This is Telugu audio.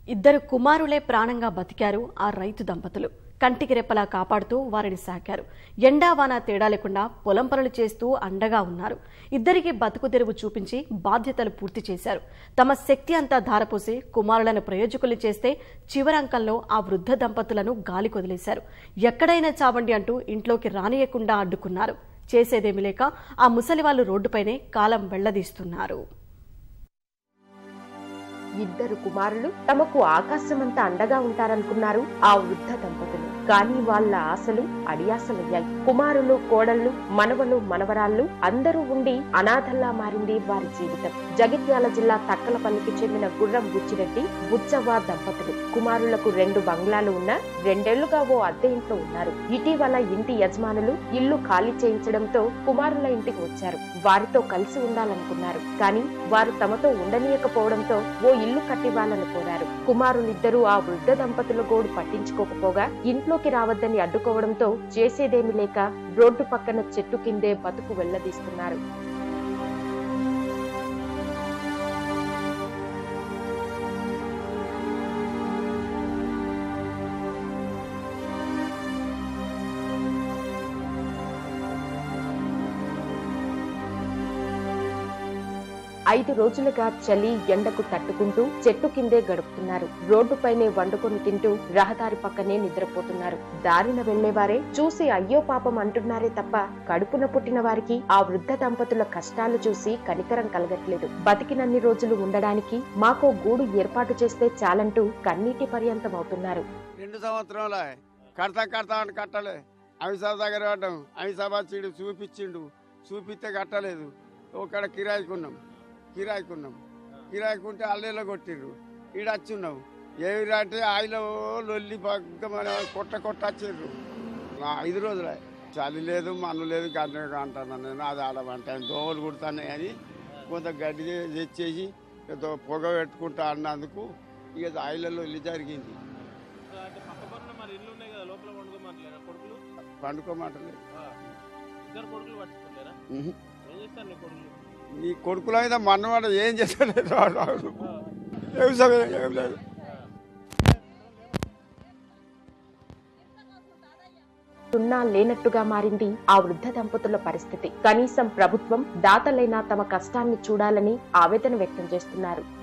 ఇద్దరు కుమారులే ప్రాణంగా బతికారు ఆ రైతు దంపతులు కంటికి రెప్పలా కాపాడుతూ వారిని సాకారు ఎండా వాన తేడా లేకుండా పొలం పనులు చేస్తూ అండగా ఉన్నారు ఇద్దరికి బతుకు తెరువు చూపించి బాధ్యతలు పూర్తి చేశారు తమ శక్తి అంతా ధారపోసి కుమారులను ప్రయోజకులు చేస్తే చివరంకంలో ఆ వృద్ధ దంపతులను గాలి కొదిలేశారు ఎక్కడైనా చావండి అంటూ ఇంట్లోకి రానియకుండా అడ్డుకున్నారు చేసేదేమి లేక ఆ ముసలి వాళ్ళు రోడ్డుపైనే కాలం వెళ్లదీస్తున్నారు ఇద్దరు కుమారులు తమకు ఆకాశమంతా అండగా ఉంటారనుకున్నారు ఆ వృద్ధ దంపతులు కానీ వాళ్ళ ఆశలు అడియాసలయ్యాయి కుమారులు కోడళ్ళు మనవలు మనవరాళ్ళు అందరూ ఉండి అనాథల్లా మారింది వారి జీవితం జగిత్యాల జిల్లా తక్కలపల్లికి చెందిన గుర్రం బుచ్చిరెడ్డి బుచ్చవ్వ దంపతులు కుమారులకు రెండు బంగ్లాలు ఉన్న రెండేళ్లుగా ఓ అద్దె ఇంట్లో ఉన్నారు ఇటీవల ఇంటి యజమానులు ఇల్లు ఖాళీ చేయించడంతో కుమారుల ఇంటికి వచ్చారు వారితో కలిసి ఉండాలనుకున్నారు కానీ వారు తమతో ఉండనీయకపోవడంతో ఓ ఇల్లు కట్టివ్వాలని కోరారు కుమారులిద్దరూ ఆ వృద్ధ దంపతుల గోడు పట్టించుకోకపోగా ఇంట్లోకి రావద్దని అడ్డుకోవడంతో చేసేదేమి లేక రోడ్డు పక్కన చెట్టు కిందే బతుకు వెళ్లదీస్తున్నారు ఐదు రోజులుగా చలి ఎండకు తట్టుకుంటూ చెట్టు కిందే గడుపుతున్నారు రోడ్డుపైనే వండుకొని తింటూ రహదారి పక్కనే నిద్రపోతున్నారు దారిన వెళ్లేవారే చూసి అయ్యో పాపం అంటున్నారే తప్ప కడుపున పుట్టిన వారికి ఆ వృద్ధ దంపతుల కష్టాలు చూసి కనికరం కలగట్లేదు బతికినన్ని రోజులు ఉండడానికి మాకో గూడు ఏర్పాటు చేస్తే చాలంటూ కన్నీటి పర్యంతం అవుతున్నారు రెండు సంవత్సరాల కడతా కడతా అంటే కట్టలే అమితాబ్ దగ్గర పడ్డాం అమితాబ్ చీడు చూపించిండు చూపిస్తే కట్టలేదు ఒకడ కిరాయికున్నాం కిరాయికున్నాం కిరాయికుంటే అల్లేలో కొట్టిండ్రు ఈడ వచ్చిన్నాం ఏమిరా అంటే ఆయిలో లొల్లి పక్క మన కొట్ట కొట్ట వచ్చిండ్రు నా ఐదు రోజులే చలి లేదు మన్ను లేదు గంట అంటాను నేను అది ఆడమంటాను దోమలు కుడతాను అని కొంత గడ్డి తెచ్చేసి ఏదో పొగ పెట్టుకుంటా అన్నందుకు ఇక ఆయిలలో వెళ్ళి జరిగింది అంటే పక్క పక్కన మరి ఇల్లు ఉన్నాయి కదా లోపల వండుకోమంటలేరా కొడుకులు పండుకోమాటలేదు ఆ. ఇద్దరు కొడుకులు పట్టుకుంటారా ఉహు. ఏం చేస్తారు నీ కొడుకులు నీ కొడుకుల మీద మన్నవాడు ఏం చేస్తలేదు వాడు వాడు. వ్యవసాయం ఏం లేదు సున్నా లేనట్టుగా మారింది ఆ వృద్ధ దంపతుల పరిస్థితి కనీసం ప్రభుత్వం దాతలైనా తమ కష్టాన్ని చూడాలని ఆవేదన వ్యక్తం చేస్తున్నారు